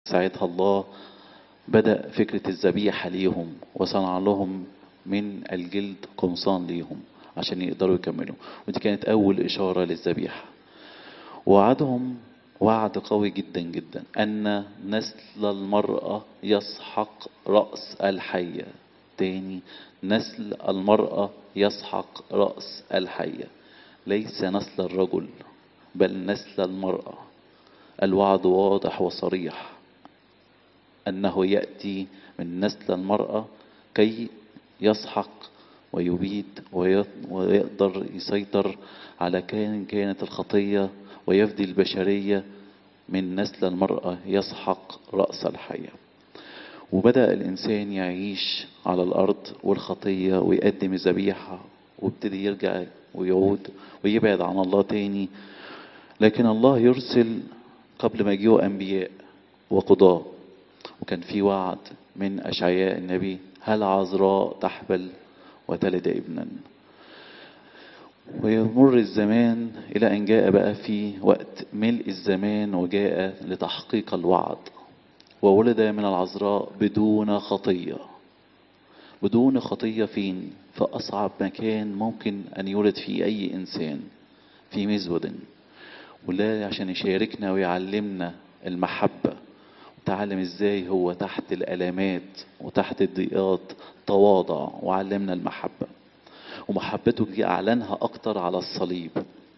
ساعتها الله بدأ فكرة الذبيحة ليهم وصنع لهم من الجلد قمصان ليهم عشان يقدروا يكملوا ودي كانت أول إشارة للذبيحة وعدهم وعد قوي جدا جدا أن نسل المرأة يسحق رأس الحية تاني نسل المرأة يسحق رأس الحية ليس نسل الرجل بل نسل المرأة الوعد واضح وصريح أنه يأتي من نسل المرأة كي يسحق ويبيد ويقدر يسيطر على كان كانت الخطية ويفدي البشرية من نسل المرأة يسحق رأس الحية وبدأ الإنسان يعيش على الأرض والخطية ويقدم الذبيحة وابتدي يرجع ويعود ويبعد عن الله تاني لكن الله يرسل قبل ما يجيوا أنبياء وقضاة وكان في وعد من أشعياء النبي هل عذراء تحبل وتلد ابنا ويمر الزمان إلى أن جاء بقى في وقت ملء الزمان وجاء لتحقيق الوعد وولد من العذراء بدون خطية بدون خطية فين في أصعب مكان ممكن أن يولد فيه أي إنسان في مزود ولا عشان يشاركنا ويعلمنا المحبة وتعلم ازاي هو تحت الألامات وتحت الضيقات تواضع وعلمنا المحبة ومحبته دي أعلنها أكتر على الصليب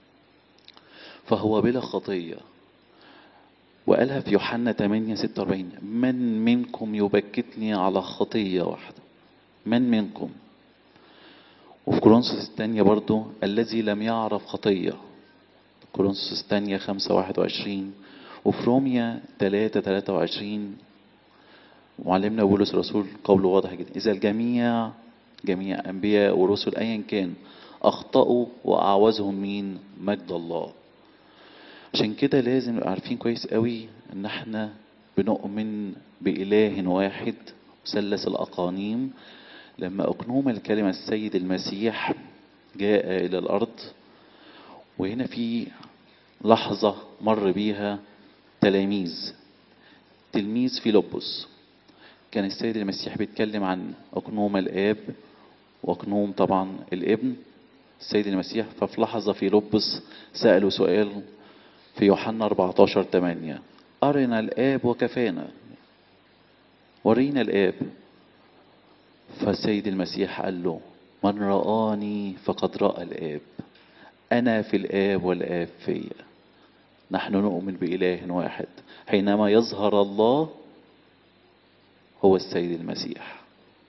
فهو بلا خطية وقالها في يوحنا 8 46 من منكم يبكتني على خطية واحدة من منكم وفي كورنثوس الثانية برضو الذي لم يعرف خطية كورنثوس الثانية 5 21 وفي روميا 3 23 معلمنا بولس الرسول قوله واضح جدا إذا الجميع جميع أنبياء ورسل أيا كان أخطأوا وأعوزهم مين مجد الله عشان كده لازم نبقى عارفين كويس قوي ان احنا بنؤمن بإله واحد مثلث الأقانيم لما أقنوم الكلمة السيد المسيح جاء إلى الأرض وهنا في لحظة مر بيها تلاميذ تلميذ فيلبس كان السيد المسيح بيتكلم عن أقنوم الآب وأقنوم طبعا الابن السيد المسيح ففي لحظة فيلبس سأله سؤال في يوحنا 14 8 أرنا الآب وكفانا ورينا الآب فالسيد المسيح قال له من رآني فقد رأى الآب أنا في الآب والآب فيا نحن نؤمن بإله واحد حينما يظهر الله هو السيد المسيح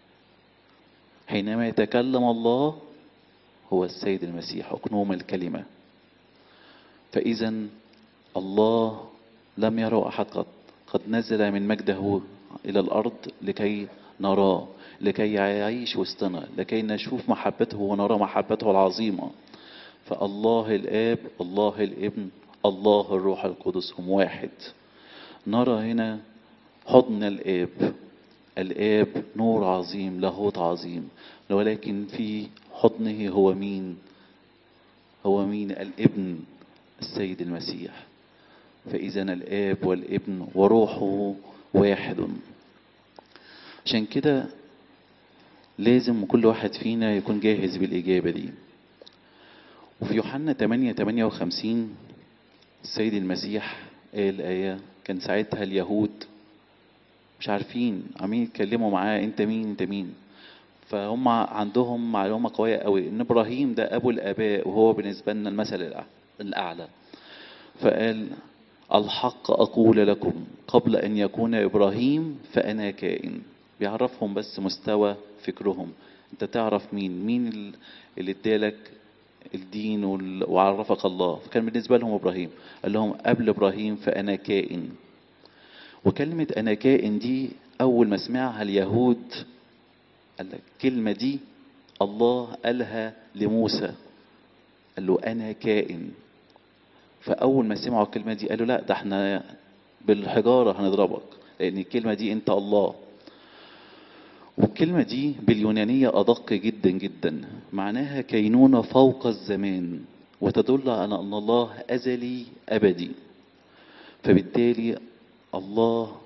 حينما يتكلم الله هو السيد المسيح أقنوم الكلمة فإذا الله لم يرى أحد قد قد نزل من مجده إلى الأرض لكي نراه لكي يعيش وسطنا لكي نشوف محبته ونرى محبته العظيمة فالله الآب الله الابن الله الروح القدس هم واحد نرى هنا حضن الآب الآب نور عظيم لاهوت عظيم ولكن في حضنه هو مين هو مين الابن السيد المسيح فإذا الآب والابن وروحه واحد عشان كده لازم كل واحد فينا يكون جاهز بالإجابة دي وفي يوحنا 8 58 السيد المسيح قال آية كان ساعتها اليهود مش عارفين عمالين يتكلموا معاه انت مين انت مين فهم عندهم معلومة قوية قوي ان ابراهيم ده ابو الاباء وهو بالنسبة لنا المثل الاعلى فقال الحق اقول لكم قبل ان يكون ابراهيم فانا كائن بيعرفهم بس مستوى فكرهم انت تعرف مين مين اللي ادالك الدين وعرفك الله فكان بالنسبة لهم ابراهيم قال لهم قبل ابراهيم فانا كائن وكلمة أنا كائن دي أول ما سمعها اليهود قال لك الكلمة دي الله قالها لموسى قال له أنا كائن فأول ما سمعوا الكلمة دي قالوا لا ده احنا بالحجارة هنضربك لأن الكلمة دي أنت الله والكلمة دي باليونانية أدق جدا جدا معناها كينونة فوق الزمان وتدل على أن الله أزلي أبدي فبالتالي الله